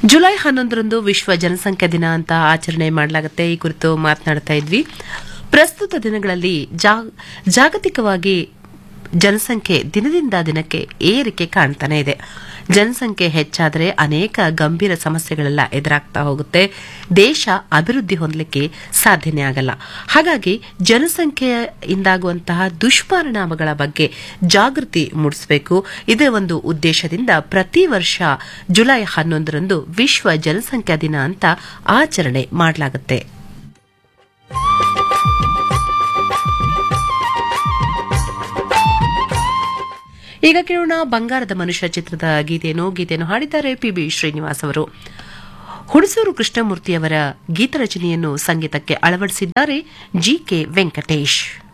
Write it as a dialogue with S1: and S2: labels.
S1: July ಹನ್ನೊಂದರಂದು ವಿಶ್ವ ಜನಸಂಖ್ಯಾ ದಿನ ಅಂತ ಆಚರಣೆ ಮಾಡಲಾಗುತ್ತೆ ಈ ಕುರಿತು ಮಾತನಾಡ್ತಾ ಇದ್ವಿ ಪ್ರಸ್ತುತ ದಿನಗಳಲ್ಲಿ ಜಾ- ಜಾಗತಿಕವಾಗಿ ಜನಸಂಖ್ಯೆ ದಿನದಿಂದ ದಿನಕ್ಕೆ ಏರಿಕೆ ಕಾಣ್ತಾನೆ ಇದೆ ಜನಸಂಖ್ಯೆ ಹೆಚ್ಚಾದರೆ ಅನೇಕ ಗಂಭೀರ ಸಮಸ್ಯೆಗಳೆಲ್ಲ ಎದುರಾಗ್ತಾ ಹೋಗುತ್ತೆ ದೇಶ ಅಭಿವೃದ್ಧಿ ಹೊಂದಲಿಕ್ಕೆ ಸಾಧ್ಯನೇ ಆಗಲ್ಲ ಹಾಗಾಗಿ ಜನಸಂಖ್ಯೆಯಿಂದಾಗುವಂತಹ ದುಷ್ಪರಿಣಾಮಗಳ ಬಗ್ಗೆ ಜಾಗೃತಿ ಮೂಡಿಸಬೇಕು ಇದೇ ಒಂದು ಉದ್ದೇಶದಿಂದ ಪ್ರತಿ ವರ್ಷ ಜುಲೈ ಹನ್ನೊಂದರಂದು ವಿಶ್ವ ಜನಸಂಖ್ಯಾ ದಿನ ಅಂತ ಆಚರಣೆ ಮಾಡಲಾಗುತ್ತೆ ಈಗ ಕೇಳೋಣ ಬಂಗಾರದ ಮನುಷ್ಯ ಚಿತ್ರದ ಗೀತೆಯನ್ನು ಗೀತೆಯನ್ನು ಹಾಡಿದ್ದಾರೆ ಪಿ ಬಿ ಶ್ರೀನಿವಾಸ್ ಅವರು ಹುಣಸೂರು ಕೃಷ್ಣಮೂರ್ತಿಯವರ ಗೀತರಚನೆಯನ್ನು ಸಂಗೀತಕ್ಕೆ ಅಳವಡಿಸಿದ್ದಾರೆ ಜಿ ಕೆ ವೆಂಕಟೇಶ್